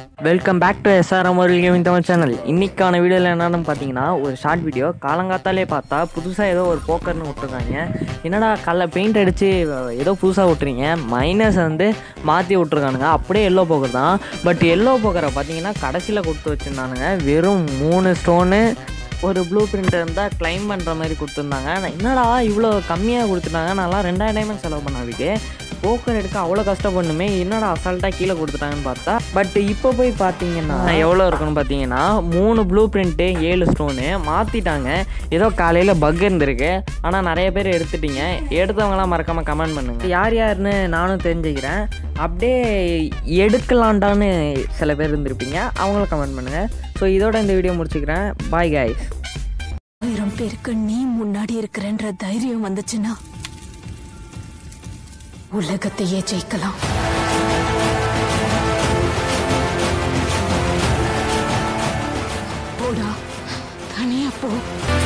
welcome back to SRM ஒரு gaming Tamil channel இன்னைக்கான வீடியோவில் என்னன்னு பார்த்தீங்கன்னா ஒரு ஷார்ட் வீடியோ காலங்காத்தாலே பார்த்தா புதுசாக ஏதோ ஒரு போக்கர்னு விட்டுருக்காங்க என்னடா கல்ல பெயிண்ட் அடித்து ஏதோ புதுசாக விட்டுறீங்க மைனஸ் வந்து மாற்றி விட்ருக்கானுங்க அப்படியே எல்லோ போக்கர் தான் பட் எல்லோ போக்கரை பார்த்தீங்கன்னா கடைசியில் கொடுத்து வச்சுருந்தானுங்க வெறும் மூணு ஸ்டோனு ஒரு ப்ளூ பிரிண்ட் இருந்தால் கிளைம் பண்ணுற மாதிரி கொடுத்துருந்தாங்க நான் என்னடா இவ்வளோ கம்மியாக கொடுத்துட்டாங்க நான்லாம் ரெண்டாயிரம் டைமண்ட் செலவு பண்ண அதுக்கு போக்கர் எடுக்க அவ்வளோ கஷ்டப்படணுமே என்னடா அசால்ட்டாக கீழே கொடுத்துட்டாங்கன்னு பார்த்தா பட் இப்போ போய் பார்த்தீங்கன்னா எவ்வளோ இருக்குன்னு பார்த்தீங்கன்னா மூணு ப்ளூ பிரிண்ட்டு ஏழு ஸ்டோனு மாற்றிட்டாங்க ஏதோ காலையில் பக் இருந்திருக்கு ஆனால் நிறைய பேர் எடுத்துட்டீங்க எடுத்தவங்களாம் மறக்காமல் கமெண்ட் பண்ணுங்க யார் யாருன்னு நானும் தெரிஞ்சுக்கிறேன் அப்படியே எடுக்கலான்டான்னு சில பேர் இருந்திருப்பீங்க அவங்களும் கமெண்ட் பண்ணுங்கள் ஸோ இதோட இந்த வீடியோ முடிச்சுக்கிறேன் பாய் guys ஆயிரம் பேருக்கு நீ முன்னாடி இருக்கிறன்ற தைரியம் வந்துச்சுன்னா உலகத்தையே ஜெயிக்கலாம் போடா தனியா போ